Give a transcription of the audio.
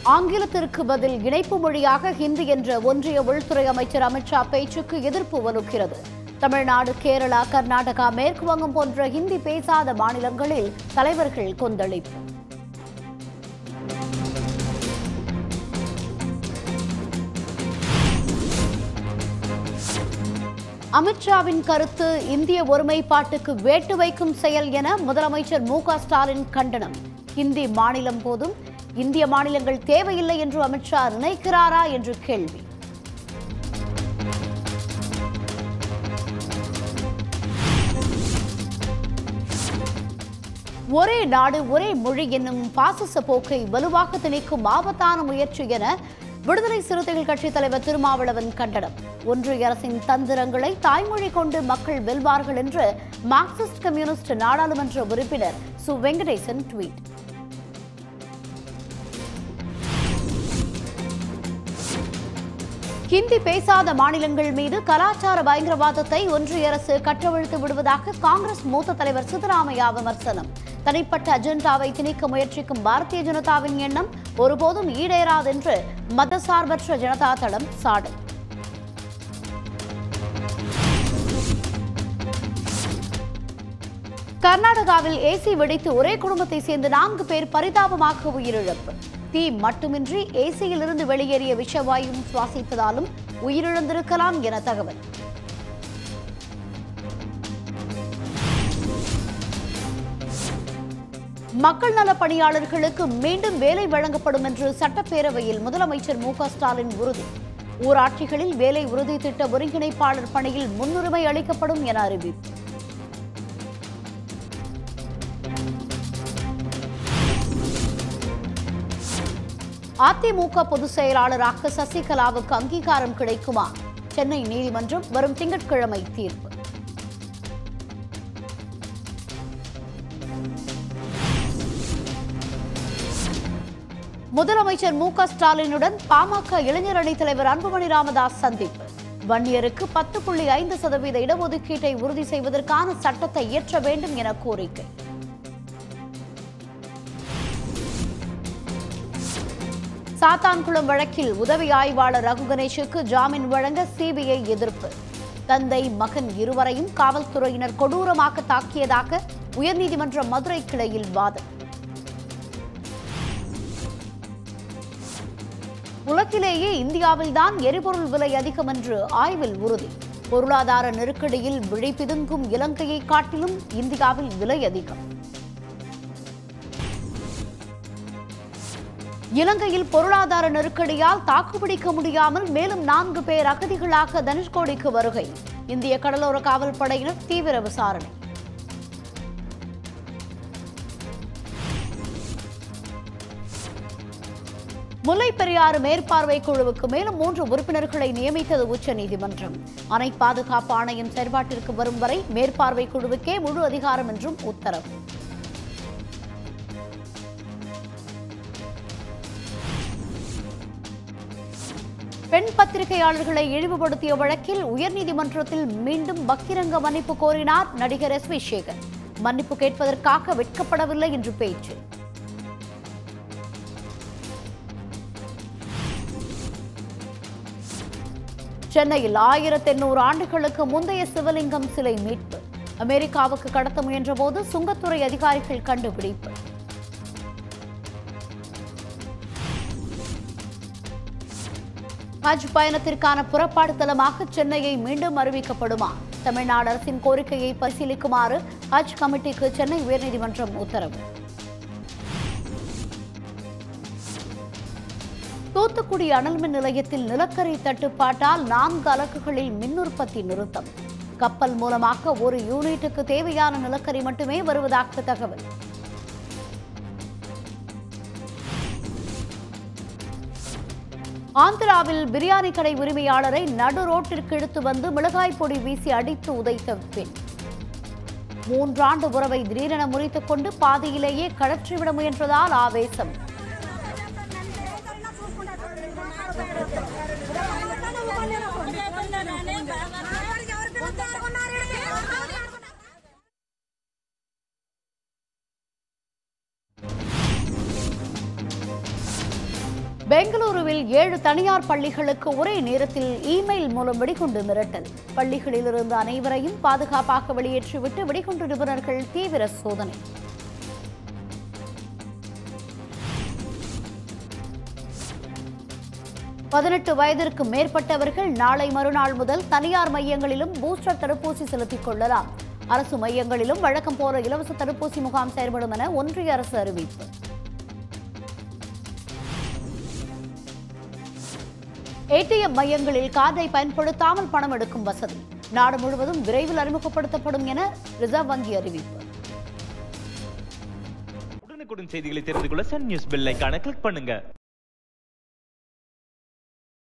ஆங்கிலத்திற்கு பதில் இணைப்பு மொழியாக ஹிந்தி என்ற ஒன்றிய உள்துறை அமைச்சர் அமித்ஷா பேச்சுக்கு எதிர்ப்பு வலுக்கிறது தமிழ்நாடு கேரளா கர்நாடகா மேற்கு வங்கம் போன்ற ஹிந்தி பேசாத மாநிலங்களில் தலைவர்கள் கொந்தளிப்பு அமித்ஷாவின் கருத்து இந்திய ஒருமைப்பாட்டுக்கு வேட்டு வைக்கும் செயல் என முதலமைச்சர் மு க ஸ்டாலின் கண்டனம் ஹிந்தி மாநிலம் போதும் இந்திய மாநிலங்கள் தேவையில்லை என்று அமித்ஷா நினைக்கிறாரா என்று கேள்வி ஒரே நாடு ஒரே மொழி என்னும் பாசிச போக்கை வலுவாக திணிக்கும் ஆபத்தான முயற்சி என விடுதலை சிறுத்தைகள் கட்சித் தலைவர் திருமாவளவன் கண்டனம் ஒன்றிய அரசின் தந்திரங்களை தாய்மொழி கொண்டு மக்கள் வெல்வார்கள் என்று மார்க்சிஸ்ட் கம்யூனிஸ்ட் நாடாளுமன்ற உறுப்பினர் சு வெங்கடேசன் ட்வீட் ஹிந்தி பேசாத மாநிலங்கள் மீது கலாச்சார பயங்கரவாதத்தை ஒன்றிய அரசு கட்டவிழ்த்து விடுவதாக காங்கிரஸ் மூத்த தலைவர் சித்தராமையா விமர்சனம் தனிப்பட்ட அஜெண்டாவை திணிக்க முயற்சிக்கும் பாரதிய ஜனதாவின் எண்ணம் ஒருபோதும் ஈடேறாதென்று மதசார்பற்ற ஜனதா தளம் சாடல் கர்நாடகாவில் ஏசி வெடித்து ஒரே குடும்பத்தை சேர்ந்த நான்கு பேர் பரிதாபமாக உயிரிழப்பு தீ மட்டுமின்றி ஏசியிலிருந்து வெளியேறிய விஷவாயும் சுவாசித்ததாலும் உயிரிழந்திருக்கலாம் என தகவல் மக்கள் நல பணியாளர்களுக்கு மீண்டும் வேலை வழங்கப்படும் என்று சட்டப்பேரவையில் முதலமைச்சர் மு க ஸ்டாலின் உறுதி ஊராட்சிகளில் வேலை உறுதி திட்ட ஒருங்கிணைப்பாளர் பணியில் முன்னுரிமை அளிக்கப்படும் என அறிவிப்பு அதிமுக பொதுச் செயலாளராக சசிகலாவுக்கு அங்கீகாரம் கிடைக்குமா சென்னை நீதிமன்றம் வரும் திங்கட்கிழமை தீர்ப்பு முதலமைச்சர் மு க ஸ்டாலினுடன் பாமக இளைஞர் அணித் தலைவர் அன்புமணி ராமதாஸ் சந்திப்பு வன்னியருக்கு பத்து புள்ளி ஐந்து சதவீத இடஒதுக்கீட்டை உறுதி செய்வதற்கான சட்டத்தை இயற்ற வேண்டும் என கோரிக்கை சாத்தான்குளம் வழக்கில் உதவி ஆய்வாளர் ரகு கணேஷுக்கு ஜாமீன் வழங்க சிபிஐ எதிர்ப்பு தந்தை மகன் இருவரையும் காவல்துறையினர் கொடூரமாக தாக்கியதாக உயர்நீதிமன்ற மதுரை கிளையில் வாதம் உலகிலேயே இந்தியாவில்தான் எரிபொருள் விலை அதிகம் என்று ஆய்வில் உறுதி பொருளாதார நெருக்கடியில் விழிப்பிதுங்கும் இலங்கையை காட்டிலும் இந்தியாவில் விலை அதிகம் இலங்கையில் பொருளாதார நெருக்கடியால் தாக்குப்பிடிக்க முடியாமல் மேலும் நான்கு பேர் அகதிகளாக தனுஷ்கோடிக்கு வருகை இந்திய கடலோர காவல் படையினர் தீவிர விசாரணை முல்லை பெரியாறு மேற்பார்வை குழுவுக்கு மேலும் மூன்று உறுப்பினர்களை நியமித்தது உச்சநீதிமன்றம் அணை பாதுகாப்பு ஆணையம் செயல்பாட்டிற்கு வரும் வரை மேற்பார்வை குழுவுக்கே முழு அதிகாரம் என்றும் உத்தரவு பெண் பத்திரிகையாளர்களை இழிவுபடுத்திய வழக்கில் உயர்நீதிமன்றத்தில் மீண்டும் பக்கிரங்க மன்னிப்பு கோரினார் நடிகர் எஸ் வி சேகர் மன்னிப்பு கேட்பதற்காக வெட்கப்படவில்லை என்று பேச்சு சென்னையில் ஆயிரத்தி எண்ணூறு ஆண்டுகளுக்கு முந்தைய சிவலிங்கம் சிலை மீட்பு அமெரிக்காவுக்கு கடத்த முயன்றபோது சுங்கத்துறை அதிகாரிகள் கண்டுபிடிப்பு ஹஜ் பயணத்திற்கான புறப்பாடு தலமாக சென்னையை மீண்டும் அறிவிக்கப்படுமா தமிழ்நாடு அரசின் கோரிக்கையை பரிசீலிக்குமாறு ஹஜ் கமிட்டிக்கு சென்னை உயர்நீதிமன்றம் உத்தரவு தூத்துக்குடி அனல்மின் நிலையத்தில் நிலக்கரி தட்டுப்பாட்டால் நான்கு அலகுகளில் மின் உற்பத்தி நிறுத்தம் கப்பல் மூலமாக ஒரு யூனிட்டுக்கு தேவையான நிலக்கரி மட்டுமே வருவதாக தகவல் ஆந்திராவில் பிரியாணி கடை உரிமையாளரை நடு ரோட்டிற்கு இழுத்து வந்து மிளகாய் பொடி வீசி அடித்து உதைத்த பெண் மூன்றாண்டு உறவை திடீரென முறித்துக் கொண்டு பாதியிலேயே கடற்றிவிட முயன்றதால் ஆவேசம் பெங்களூருவில் ஏழு தனியார் பள்ளிகளுக்கு ஒரே நேரத்தில் இமெயில் மூலம் வெடிகுண்டு மிரட்டல் பள்ளிகளில் இருந்து அனைவரையும் பாதுகாப்பாக வெளியேற்றிவிட்டு வெடிகுண்டு நிபுணர்கள் தீவிர சோதனை பதினெட்டு வயதிற்கு மேற்பட்டவர்கள் நாளை மறுநாள் முதல் தனியார் மையங்களிலும் பூஸ்டர் தடுப்பூசி செலுத்திக் கொள்ளலாம் அரசு மையங்களிலும் வழக்கம் போல இலவச தடுப்பூசி முகாம் செயல்படும் என ஒன்றிய அரசு அறிவிப்பு ஏடிஎம் மையங்களில் கார்டை பயன்படுத்தாமல் பணம் எடுக்கும் வசதி நாடு முழுவதும் விரைவில் அறிமுகப்படுத்தப்படும் என ரிசர்வ் வங்கி அறிவிப்பு உடனுக்குடன் செய்திகளை தெரிந்து கொள்ள சன் நியூஸ் பெல் ஐகானை கிளிக் பண்ணுங்க